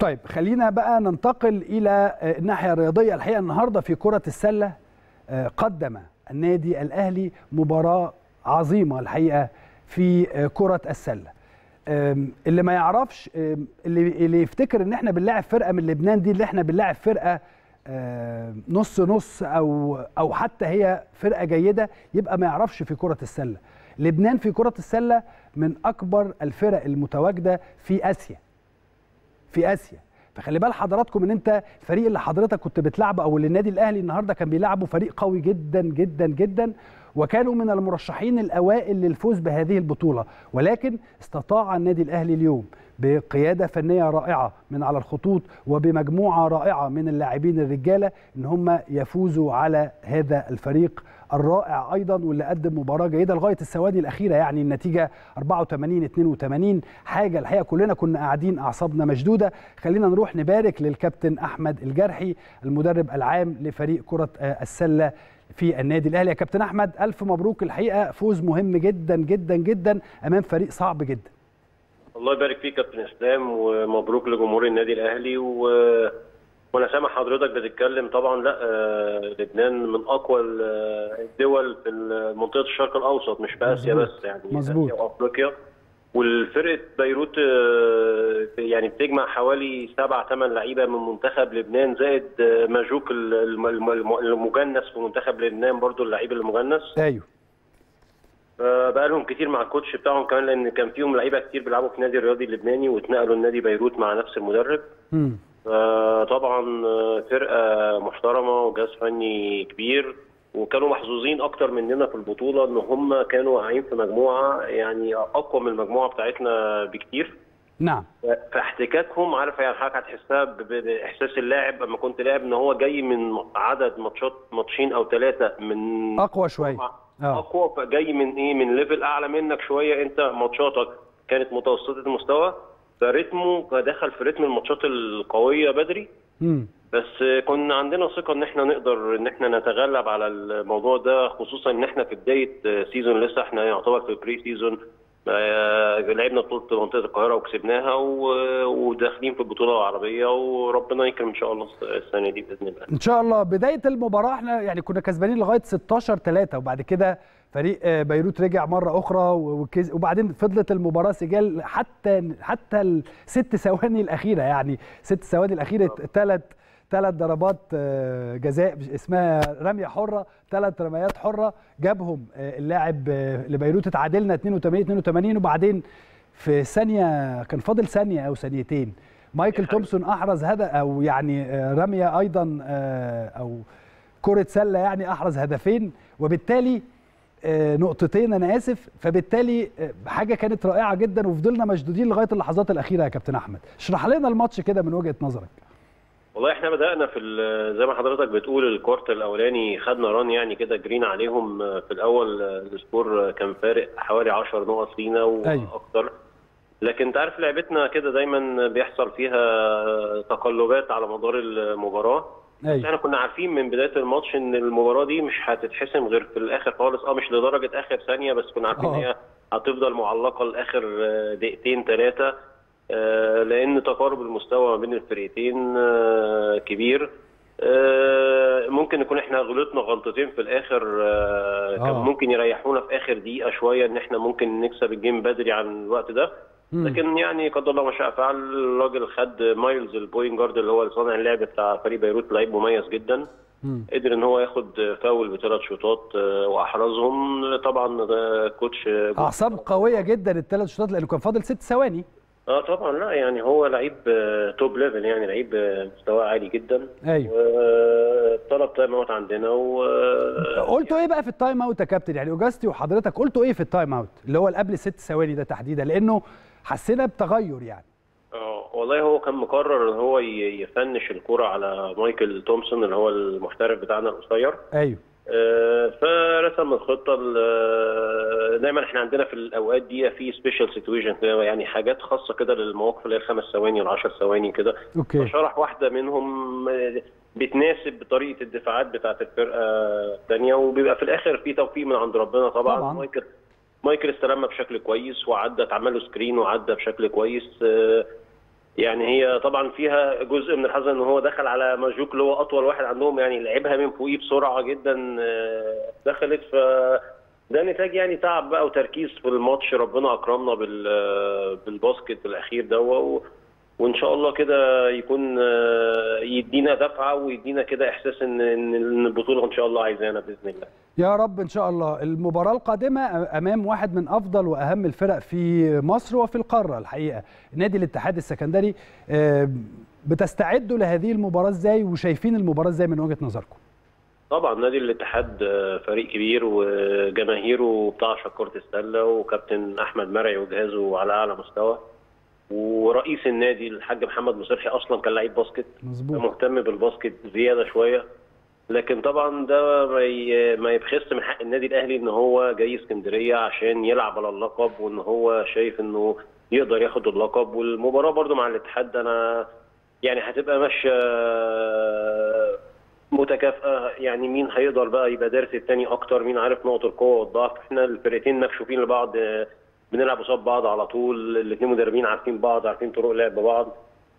طيب خلينا بقى ننتقل الى الناحيه الرياضيه الحقيقه النهارده في كره السله قدم النادي الاهلي مباراه عظيمه الحقيقه في كره السله اللي ما يعرفش اللي اللي يفتكر ان احنا بنلاعب فرقه من لبنان دي اللي احنا بنلاعب فرقه نص نص او او حتى هي فرقه جيده يبقى ما يعرفش في كره السله لبنان في كره السله من اكبر الفرق المتواجده في اسيا في اسيا فخلي بال حضراتكم ان انت الفريق اللي حضرتك كنت بتلعبه او اللي النادي الاهلي النهارده كان بيلعبه فريق قوي جدا جدا جدا وكانوا من المرشحين الاوائل للفوز بهذه البطوله ولكن استطاع النادي الاهلي اليوم بقياده فنيه رائعه من على الخطوط وبمجموعه رائعه من اللاعبين الرجاله ان هم يفوزوا على هذا الفريق الرائع ايضا واللي قدم مباراه جيده لغايه الثواني الاخيره يعني النتيجه 84 82 حاجه الحقيقه كلنا كنا قاعدين اعصابنا مشدوده خلينا نروح نبارك للكابتن احمد الجرحي المدرب العام لفريق كره السله في النادي الاهلي يا كابتن احمد الف مبروك الحقيقه فوز مهم جدا جدا جدا امام فريق صعب جدا الله يبارك فيك كابتن اسلام ومبروك لجمهور النادي الاهلي و... وانا سامع حضرتك بتتكلم طبعا لا آه لبنان من اقوى الدول في منطقه الشرق الاوسط مش في اسيا بس يعني مظبوط اسيا وافريقيا والفرقه بيروت آه يعني بتجمع حوالي سبع ثمان لعيبه من منتخب لبنان زائد آه ماجوك المجنس في منتخب لبنان برضو اللعيب المجنس ايوه بقى لهم كتير مع الكوتش بتاعهم كمان لان كان فيهم لعيبه كتير بيلعبوا في النادي الرياضي اللبناني واتنقلوا لنادي بيروت مع نفس المدرب امم طبعا فرقه محترمه وجهاز فني كبير وكانوا محظوظين اكتر مننا في البطوله ان هم كانوا واقعين في مجموعه يعني اقوى من المجموعه بتاعتنا بكتير نعم فاحتكاكهم عارف يعني حضرتك هتحسها باحساس اللاعب لما كنت لاعب ان هو جاي من عدد ماتشات ماتشين او ثلاثه من اقوى شويه آه. اقوى فجاي من ايه من ليفل اعلى منك شويه انت ماتشاتك كانت متوسطه المستوى فريتمه دخل في رتم الماتشات القويه بدري مم. بس كنا عندنا ثقه ان احنا نقدر ان احنا نتغلب على الموضوع ده خصوصا ان احنا في بدايه سيزون لسه احنا يعتبر في بري سيزون لعبنا بطوله منطقه القاهره وكسبناها وداخلين في البطوله العربيه وربنا يكرم ان شاء الله السنه دي باذن الله. ان شاء الله بدايه المباراه احنا يعني كنا كسبانين لغايه 16 3 وبعد كده فريق بيروت رجع مره اخرى وبعدين فضلت المباراه سجال حتى حتى الست ثواني الاخيره يعني ست ثواني الاخيره ثلاث ثلاث ضربات جزاء اسمها رميه حره ثلاث رميات حره جابهم اللاعب لبيروت اتعادلنا 82 82 وبعدين في ثانيه كان فاضل ثانيه او ثانيتين مايكل تومسون احرز هدف او يعني رميه ايضا او كره سله يعني احرز هدفين وبالتالي نقطتين انا اسف فبالتالي حاجه كانت رائعه جدا وفضلنا مشدودين لغايه اللحظات الاخيره يا كابتن احمد اشرح لنا الماتش كده من وجهه نظرك والله احنا بدانا في زي ما حضرتك بتقول الكورت الاولاني خدنا ران يعني كده جرينا عليهم في الاول السكور كان فارق حوالي 10 نقط لينا واكتر أيوه. لكن انت عارف لعبتنا كده دايما بيحصل فيها تقلبات على مدار المباراه أيوه. احنا كنا عارفين من بدايه الماتش ان المباراه دي مش هتتحسم غير في الاخر خالص اه مش لدرجه اخر ثانيه بس كنا عارفين ان هي هتفضل معلقه لاخر دقيقتين ثلاثه لان تقارب المستوى ما بين الفرقتين كبير ممكن نكون احنا غلطنا غلطتين في الاخر كان ممكن يريحونا في اخر دقيقه شويه ان احنا ممكن نكسب الجيم بدري عن الوقت ده لكن يعني قدر الله ما شاء فعل الراجل خد مايلز البوينت جارد اللي هو صانع اللعب بتاع فريق بيروت لعيب مميز جدا قدر ان هو ياخد فاول بثلاث شوطات واحرزهم طبعا كوتش اعصاب قويه جدا الثلاث شوطات لانه كان فاضل ست ثواني اه طبعا لا يعني هو لعيب توب ليفل يعني لعيب مستواه عالي جدا ايوه طلب تايم اوت عندنا و قلتوا ايه بقى في التايم اوت يا كابتن يعني اوجاستي وحضرتك قلتوا ايه في التايم اوت اللي هو اللي قبل ست ثواني ده تحديدا لانه حسينا بتغير يعني اه والله هو كان مقرر ان هو يفنش الكرة على مايكل تومسون اللي هو المحترف بتاعنا القصير ايوه فرسم الخطه دايما احنا عندنا في الاوقات دي في سبيشال سيتويشن يعني حاجات خاصه كده للمواقف اللي هي الخمس ثواني والعشر ثواني كده اوكي فشرح واحده منهم بتناسب طريقه الدفاعات بتاعت الفرقه الثانيه وبيبقى في الاخر في توفيق من عند ربنا طبعا, طبعاً. مايكل مايكل استلمها بشكل كويس وعدى اتعمل له سكرين وعدى بشكل كويس يعني هي طبعا فيها جزء من الحظ ان هو دخل على ماجوك اللي هو اطول واحد عندهم يعني لعبها من فوقيه بسرعه جدا آه، دخلت ف ده نتاج يعني تعب بقى وتركيز في الماتش ربنا اكرمنا بال آه، بالباسكت الاخير ده و- وان شاء الله كده يكون آه، يدينا دفعه ويدينا كده احساس ان ان إن البطوله ان شاء الله عايزانا باذن الله يا رب ان شاء الله المباراه القادمه امام واحد من افضل واهم الفرق في مصر وفي القاره الحقيقه نادي الاتحاد السكندري آه، بتستعدوا لهذه المباراه ازاي وشايفين المباراه ازاي من وجهه نظركم طبعا نادي الاتحاد آه، فريق كبير وجماهيره بتعشق كرة السلة وكابتن أحمد مرعي وجهازه على أعلى مستوى ورئيس النادي الحاج محمد مصرحي أصلا كان لعيب باسكت مظبوط مهتم بالباسكت زيادة شوية لكن طبعا ده ما ي- ما يبخس من حق النادي الأهلي إن هو جاي اسكندرية عشان يلعب على اللقب وإن هو شايف إنه يقدر ياخد اللقب والمباراة برضو مع الاتحاد أنا يعني هتبقى ماشية متكافئه يعني مين هيقدر بقى يبقى دارس التاني اكتر مين عارف نقط القوه والضعف احنا الفرقتين مكشوفين لبعض آه، بنلعب قصاد بعض على طول الاثنين مدربين عارفين بعض عارفين طرق لعب بعض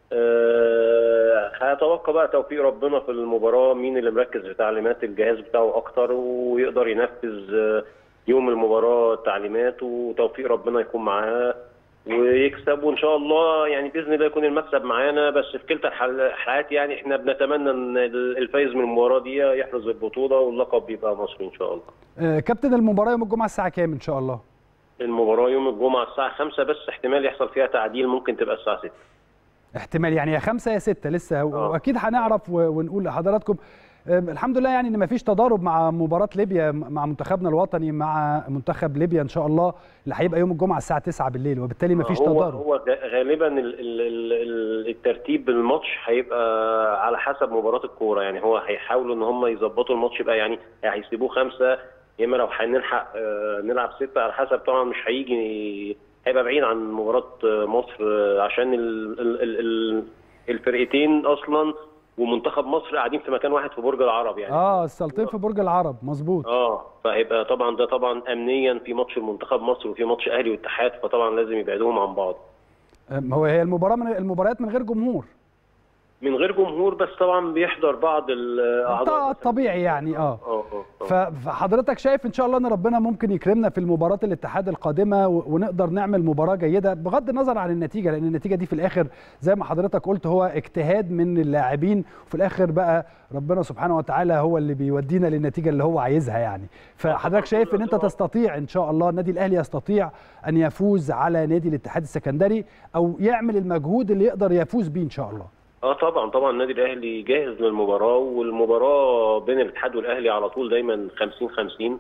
آه، هيتوقع بقى توفيق ربنا في المباراه مين اللي مركز في تعليمات الجهاز بتاعه اكتر ويقدر ينفذ آه، يوم المباراه التعليمات وتوفيق ربنا يكون معاه ويكسب وان شاء الله يعني باذن الله يكون المكسب معانا بس في كلتا الحال- الحالات يعني احنا بنتمنى ان الفايز من المباراه دي يحرز البطوله واللقب يبقى مصري ان شاء الله. آه، كابتن المباراه يوم الجمعه الساعه كام ان شاء الله المباراه يوم الجمعه الساعه 5 بس احتمال يحصل فيها تعديل ممكن تبقى الساعه 6. احتمال يعني يا خمسة يا ستة لسه آه. واكيد هنعرف و- ونقول لحضراتكم آه، الحمد لله يعني ان مفيش تضارب مع مباراه ليبيا مع منتخبنا الوطني مع منتخب ليبيا ان شاء الله اللي هيبقى يوم الجمعه الساعه 9 بالليل وبالتالي مفيش هو تضارب هو غ- غالبا ال- ال- ال- ال- الترتيب الماتش هيبقى على حسب مباراه الكوره يعني هو هيحاولوا ان هم يظبطوا الماتش يبقى يعني هيسيبوه خمسه يا اما لو هنلحق آه، نلعب سته على حسب طبعا مش هيجي هيبقى بعيد عن مباراه آه، مصر آه، عشان ال ال ال ال الفرقتين اصلا ومنتخب مصر قاعدين في مكان واحد في برج العرب يعني اه السلطين في برج العرب مظبوط اه فهيبقى طبعا ده طبعا امنيا في ماتش المنتخب مصر وفي ماتش اهلي واتحاد فطبعا لازم يبعدوهم عن بعض آه، هو هي المباراه من المباريات من غير جمهور من غير جمهور بس طبعا بيحضر بعض الاعضاء الط- الطبيعي يعني اه اه اه آه. ف- فحضرتك شايف ان شاء الله ان ربنا ممكن يكرمنا في المباراه الاتحاد القادمه و- ونقدر نعمل مباراه جيده بغض النظر عن النتيجه لان النتيجه دي في الاخر زي ما حضرتك قلت هو اجتهاد من اللاعبين وفي الاخر بقى ربنا سبحانه وتعالى هو اللي بيودينا للنتيجه اللي هو عايزها يعني فحضرتك شايف ان انت تستطيع ان شاء الله النادي الاهلي يستطيع ان يفوز على نادي الاتحاد السكندري او يعمل المجهود اللي يقدر يفوز بيه ان شاء الله اه طبعا طبعا النادي الاهلي جاهز للمباراه والمباراه بين الاتحاد والاهلي على طول دايما 50 50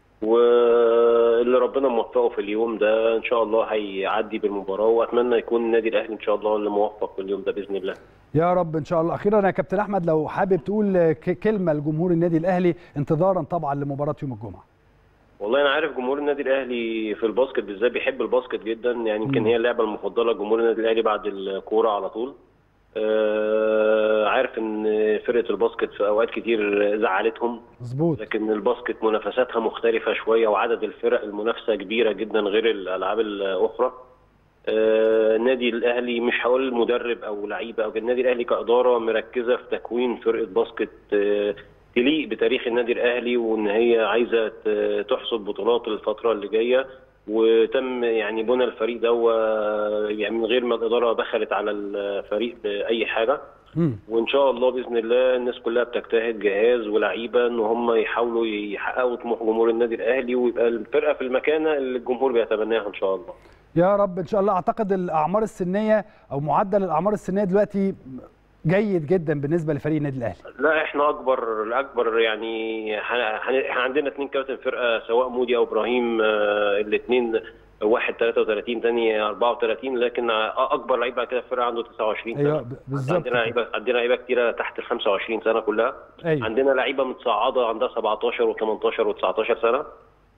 واللي ربنا موفقه في اليوم ده ان شاء الله هيعدي بالمباراه واتمنى يكون النادي الاهلي ان شاء الله اللي موفق في اليوم ده باذن الله يا رب ان شاء الله اخيرا يا كابتن احمد لو حابب تقول ك- كلمه لجمهور النادي الاهلي انتظارا طبعا لمباراه يوم الجمعه والله انا عارف جمهور النادي الاهلي في الباسكت بالذات بيحب الباسكت جدا يعني يمكن مم. هي اللعبه المفضله لجمهور النادي الاهلي بعد الكوره على طول آه عارف ان فرقه الباسكت في اوقات كتير زعلتهم مظبوط لكن الباسكت منافساتها مختلفه شويه وعدد الفرق المنافسه كبيره جدا غير الالعاب الاخرى آه، النادي الاهلي مش هقول مدرب او لعيبه او النادي الاهلي كاداره مركزه في تكوين فرقه باسكت آه، تليق بتاريخ النادي الاهلي وان هي عايزه ت- تحصد بطولات الفتره اللي جايه وتم يعني بنى الفريق ده و- يعني من غير ما الاداره دخلت على الفريق باي حاجه مم. وان شاء الله باذن الله الناس كلها بتجتهد جهاز ولاعيبه ان هم يحاولوا يحققوا طموح جمهور النادي الاهلي ويبقى الفرقه في المكانه اللي الجمهور بيتمناها ان شاء الله يا رب ان شاء الله اعتقد الاعمار السنيه او معدل الاعمار السنيه دلوقتي جيد جدا بالنسبه لفريق النادي الاهلي لا احنا اكبر الاكبر يعني ح- ح- احنا عندنا اثنين كابتن فرقه سواء مودي او ابراهيم الاثنين واحد 33 ثاني 34 لكن آه، اكبر لعيب بعد كده في الفرقه عنده 29 سنه ايوه ب- بالظبط عندنا لعيبه عندنا لعيبه كتيره تحت ال 25 سنه كلها ايوه عندنا لعيبه متصاعده عندها 17 و18 و19 سنه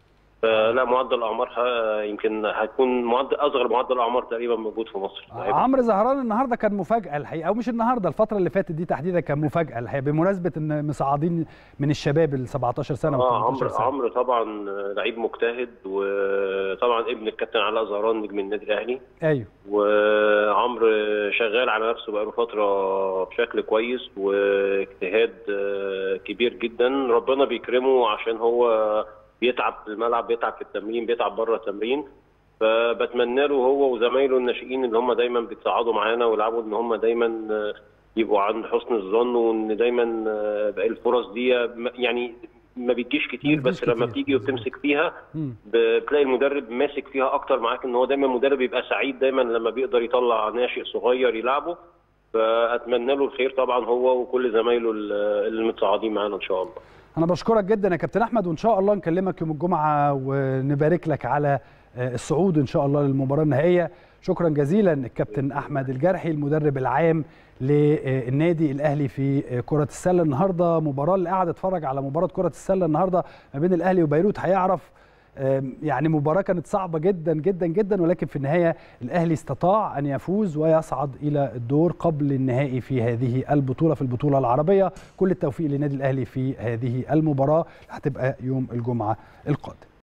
فلا معدل اعمار يمكن هتكون معدل اصغر معدل اعمار تقريبا موجود في مصر عمرو زهران النهارده كان مفاجاه الحقيقه او مش النهارده الفتره اللي فاتت دي تحديدا كان مفاجاه الحقيقه بمناسبه ان مصعدين من الشباب ال 17 سنه اه عمرو عمرو طبعا لعيب مجتهد وطبعا ابن الكابتن علاء زهران نجم النادي الاهلي ايوه وعمرو شغال على نفسه بقاله فتره بشكل كويس واجتهاد كبير جدا ربنا بيكرمه عشان هو بيتعب في الملعب بيتعب في التمرين بيتعب بره التمرين فبتمنى له هو وزمايله الناشئين اللي هم دايما بيتصعدوا معانا ويلعبوا ان هم دايما يبقوا عند حسن الظن وان دايما الفرص دي يعني ما بتجيش كتير بس كتير. لما بتيجي وبتمسك فيها بتلاقي المدرب ماسك فيها اكتر معاك ان هو دايما المدرب بيبقى سعيد دايما لما بيقدر يطلع ناشئ صغير يلعبه فاتمنى له الخير طبعا هو وكل زمايله اللي متصاعدين معانا ان شاء الله انا بشكرك جدا يا كابتن احمد وان شاء الله نكلمك يوم الجمعه ونبارك لك على الصعود ان شاء الله للمباراه النهائيه شكرا جزيلا الكابتن احمد الجرحي المدرب العام للنادي الاهلي في كره السله النهارده مباراه اللي قاعد اتفرج على مباراه كره السله النهارده ما بين الاهلي وبيروت هيعرف يعني مباراة كانت صعبة جدا جدا جدا ولكن في النهاية الأهلي استطاع أن يفوز ويصعد إلى الدور قبل النهائي في هذه البطولة في البطولة العربية كل التوفيق للنادي الأهلي في هذه المباراة هتبقى يوم الجمعة القادم